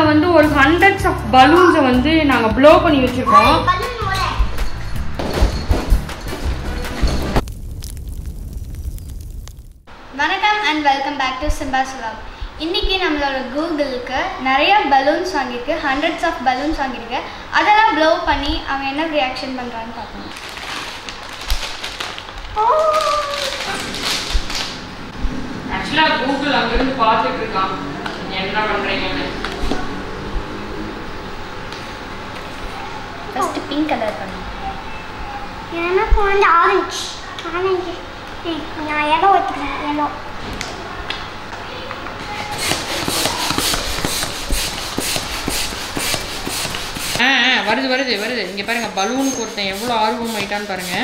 வந்து ஒரு hundreds of பலூன்ஸை வந்து நாங்க ப்ளோ பண்ணி வச்சிருக்கோம் வணக்கம் and welcome back to Simba's vlog இன்னைக்கு நம்மளோட கூகுளுக்கு நிறைய பலூன்ஸ் வாங்கியிருக்கு ஹண்ட்ரட்ஸ் ஆஃப் பலூன்ஸ் வாங்கியிருக்கு அதெல்லாம் ப்ளோ பண்ணி அவங்க என்ன ரியாக்ஷன் பண்ணுறான்னு பார்க்கணும் ஆக்சுவலா கூகுள் அங்கிருந்து பார்த்துட்டு இருக்கான் என்ன பண்றீங்கன்னு ஃபர்ஸ்ட் பிங்க் கலர் பண்ணும் எனக்கு வந்து ஆரஞ்சு ஆரஞ்சு நான் எல்லோ வச்சுக்கிறேன் எல்லோ ஆ ஆ, வருது வருது வருது இங்க பாருங்க பலூனுக்கு ஒருத்தன் எவ்வளவு ஆர்வம் ஆயிட்டான்னு பாருங்க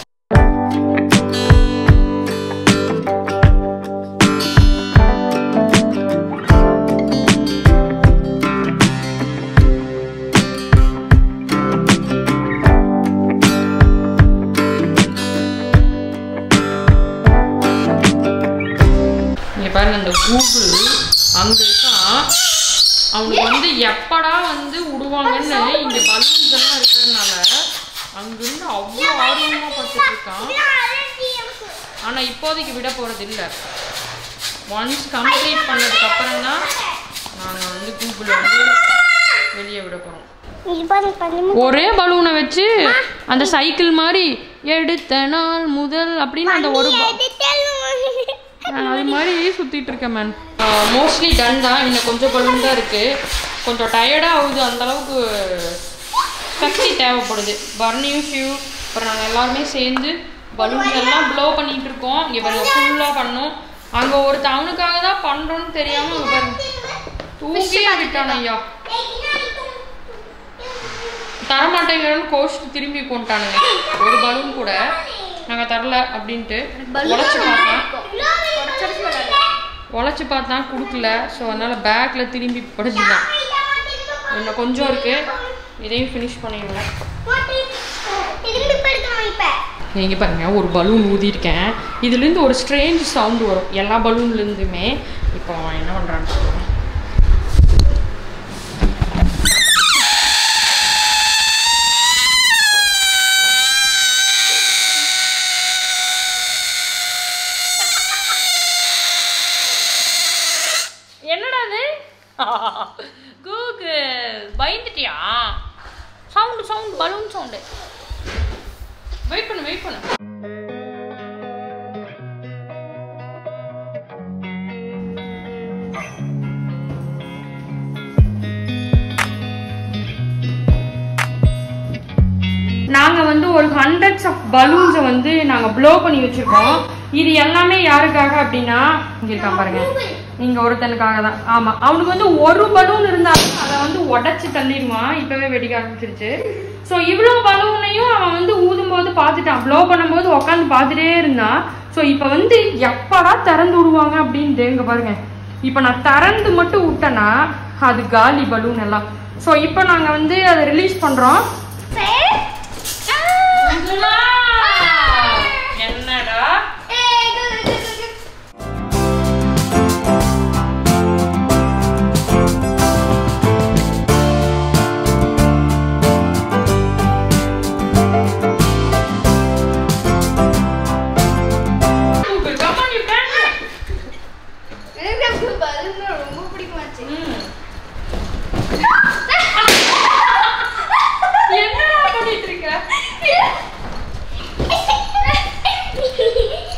இங்க பாருங்க இந்த கூகுள் அங்க இருக்கான் அவனுக்கு வந்து எப்படா வந்து விடுவாங்கன்னு இங்க பலூன்ஸ் எல்லாம் இருக்கிறதுனால அங்கிருந்து அவ்வளோ ஆர்வமா பார்த்துட்டு இருக்கான் ஆனா இப்போதைக்கு விட போறது இல்ல ஒன்ஸ் கம்ப்ளீட் பண்ணதுக்கு அப்புறம் தான் நாங்க வந்து கூகுள் வந்து வெளியே விட போறோம் இது பாருங்க பண்ணி ஒரே பலூனை வச்சு அந்த சைக்கிள் மாதிரி எடுத்த நாள் முதல் அப்படின்னு அந்த ஒரு ப- நான் அது மாதிரி சுத்திட்டு இருக்கேன் மேம் மோஸ்ட்லி டன் தான் இன்னும் கொஞ்சம் பலூன் தான் இருக்கு கொஞ்சம் டயர்டாக ஆகுது அந்த அளவுக்கு சக்தி தேவைப்படுது பர்னியும் ஷியூ அப்புறம் நாங்கள் எல்லாருமே சேர்ந்து பலூன்ஸ் எல்லாம் ப்ளோ பண்ணிட்டு இருக்கோம் இங்கே பாருங்க ஃபுல்லாக பண்ணோம் அங்கே ஒரு அவனுக்காக தான் பண்ணுறோன்னு தெரியாம இங்க பாருங்க தூக்கியே விட்டான் ஐயா தரமாட்டேங்கிறன்னு கோஷ்ட் திரும்பி கொண்டானுங்க ஒரு பலூன் கூட நாங்கள் தரல அப்படின்ட்டு உழைச்சி பார்த்தேன் உழைச்சி பார்த்தா கொடுக்கல ஸோ அதனால பேக்ல திரும்பி படுத்துதான் இன்னும் கொஞ்சம் இருக்கு இதையும் ஃபினிஷ் பண்ணிடுவேன் திரும்பி படுக்கணும் இப்ப நீங்க பாருங்க ஒரு பலூன் ஊதியிருக்கேன் இதுலேருந்து ஒரு ஸ்ட்ரேஞ்ச் சவுண்ட் வரும் எல்லா பலூன்லேருந்துமே இப்போ அவன் என்ன பண்ணுறான்னு சொல்லுவேன் என்னடா அது கூகுள் பயந்துட்டியா sound sound balloon sound wait பண்ணு வெயிட் பண்ணு நாங்க வந்து ஒரு ஹண்ட்ரட்ஸ் ஆஃப் பலூன்ஸை வந்து நாங்க ப்ளோ பண்ணி வச்சிருக்கோம் இது எல்லாமே யாருக்காக அப்படின்னா இங்க இருக்கான் பாருங்க இங்க ஒருத்தனுக்காக தான் ஆமா அவனுக்கு வந்து ஒரு பலூன் இருந்தாலும் அதை வந்து உடைச்சு தள்ளிடுவான் இப்பவே வெடிக்க ஆரம்பிச்சிருச்சு ஸோ இவ்வளோ பலூனையும் அவன் வந்து ஊதும் போது பார்த்துட்டான் ப்ளோ பண்ணும்போது உட்காந்து பார்த்துட்டே இருந்தான் ஸோ இப்போ வந்து எப்படா திறந்து விடுவாங்க அப்படின்ட்டு இங்க பாருங்க இப்போ நான் திறந்து மட்டும் விட்டேன்னா அது காலி பலூன் எல்லாம் ஸோ இப்போ நாங்கள் வந்து அதை ரிலீஸ் பண்ணுறோம் என்னடா Google, come on, you can. எனக்கு பலூன் ரொம்ப பிடிக்குமாச்சு ம். என்னடா பண்ணிட்டு இருக்க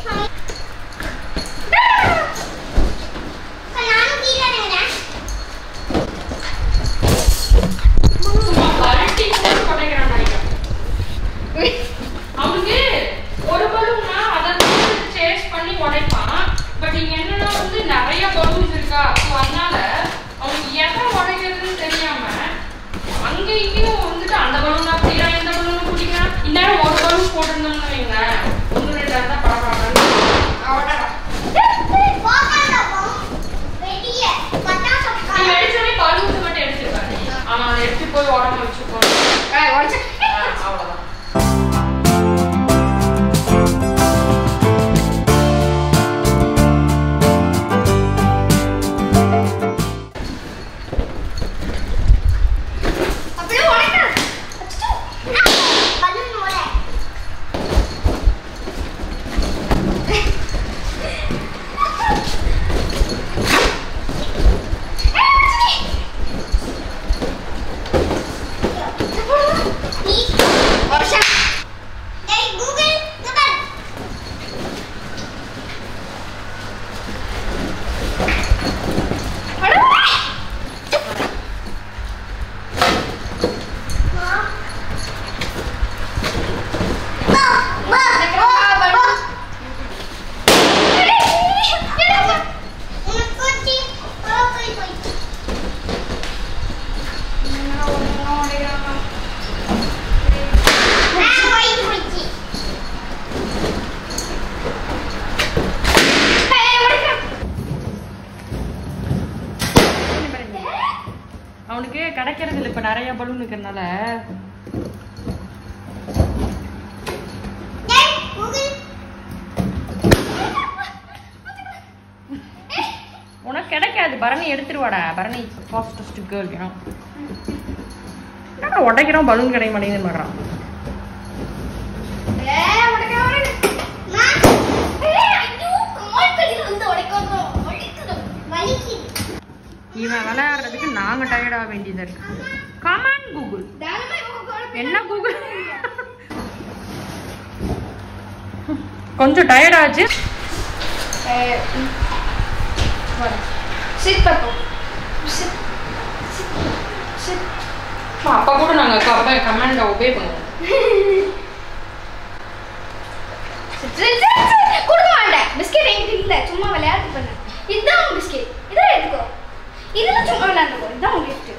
அவனுக்கு கிடைக்கிறது இல்லை இப்ப நிறைய பலூன் இருக்கிறதுனால டேய் கூகுள் உனக்கு கிடைக்காது பரணி எடுத்துருவாடா பரணி ஃபாஸ்டஸ்ட் கேர்ள் ஏன்னா என்னடா உடைக்கிறோம் பலூன் கிடைக்க மாட்டேங்குதுன்னு பார்க்குறான் ஏய், உனக்கு அவனுக்கு. மா ஏய், ஐயோ, கால் கடியில வந்து உடைக்காத. வலிக்குது. வலிக்குது இவன் விளையாடுறதுக்கு நாங்க டயர்டாக வேண்டியதா இருக்கு கமான் கூகுள் தாராளமா இவன் கால் என்ன கூகுள் கொஞ்சம் டயர்ட் ஆச்சு சிட் பாப்போம் சிட் சிட் அப்பா கூட நாங்க கமாண்ட ஒபே பண்ணுவோம் சிட் சிட் சிட் கொடுக்க மாட்டேன் பிஸ்கெட் என்கிட்ட இல்ல சும்மா விளையாட்டு பண்ண இதுதான் உன் பிஸ்கெட் இதான் எடுத்துக்கோ இதுல சும்மா விளையாண்டுக்கோ இதுதான் உன் gift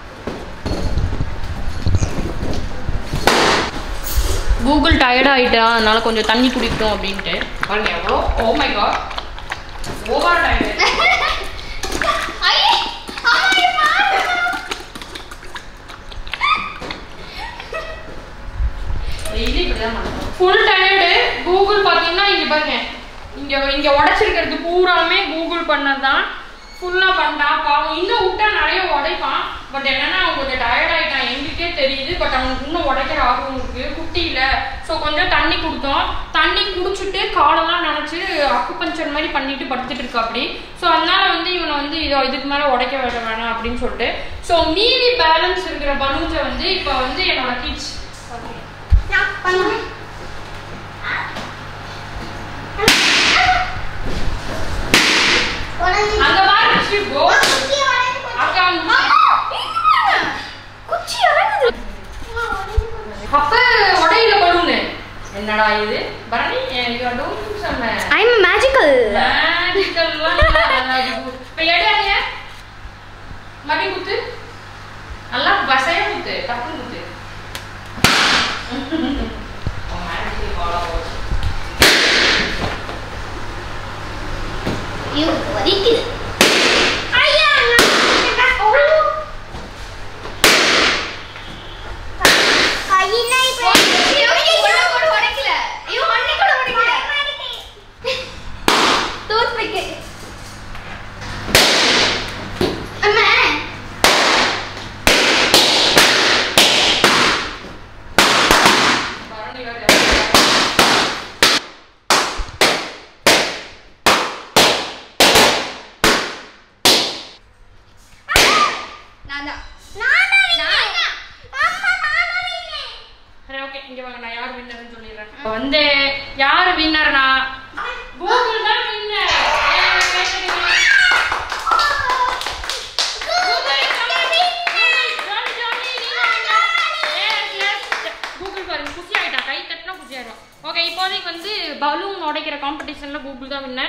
கூகுள் டயர்ட் ஆயிட்டான் அதனால கொஞ்சம் தண்ணி குடிக்கட்டும் அப்படின்ட்டு பாருங்க எவ்வளோ oh my god over tired ஐயே அம்மா இது பாரு டெய்லி இப்படிதான் பண்ணுவோம் ஃபுல் டயர்டு கூகுள் பார்த்தீங்கன்னா இங்க பாருங்க இங்க இங்க உடைச்சிருக்கிறது பூராமே கூகுள் பண்ணதான் ஃபுல்லா பண்ணிட்டான் பாவம் இன்னும் விட்டா நிறைய உடைப்பான் பட் என்னன்னா அவன் கொஞ்சம் டயர்ட் ஆயிட்டான் எங்களுக்கே தெரியுது பட் அவனுக்கு இன்னும் உடைக்கிற ஆர்வம் இருக்கு குட்டியில ஸோ கொஞ்சம் தண்ணி கொடுத்தோம் தண்ணி குடிச்சிட்டு காலெல்லாம் நினைச்சு அக்குபஞ்சர் மாதிரி பண்ணிட்டு படுத்துட்டு இருக்கா அப்படி ஸோ அதனால வந்து இவனை வந்து இதோ இதுக்கு மேல உடைக்க வேட வேணாம் அப்படின்னு சொல்லிட்டு ஸோ மீதி பேலன்ஸ் இருக்கிற பலூன்ஸை வந்து இப்போ வந்து என்னோட கிட்ஸ் நான் பண்ணுவேன் உடனே அங்க பாரு ஷி கோ குச்சி உடைஞ்சு போச்சு. அக்கா குச்சி இறங்குது அம்மா, உடைஞ்சு போச்சு. அப்ப உடையில பலூனு என்னடா இது Bharani you are doing some I am magical மேஜிக்கல்லாம் இப்ப எடாங்க மடி குத்து நல்லா வசையா குத்து டப்புன்னு குத்து உன் magic follow ஆகுது. ஐயோ, வலிக்குது. ஐயா, நான் ஓ. கையில இப்ப உடைக்கல இவன் ஒண்ணே கூட உடைக்கல டூத் பிக் அம்மா பரணி வேற நான் தான் நானா நான் தான் அம்மா நானா வின்னேன். சரி ஓகே இங்க வாங்க நான் யார் வின்னர்னு சொல்லிடுறேன் இப்ப வந்து யார் வின்னர்னா கூகுள் தான் வின்னர் கூகுள் பாருங்க குஷி ஆயிட்டா கை தட்டினா குஷி ஆயிடும் ஓகே இப்போதைக்கு வந்து பலூன் உடைக்கிற காம்படிஷன்ல கூகுள் தான் வின்னர்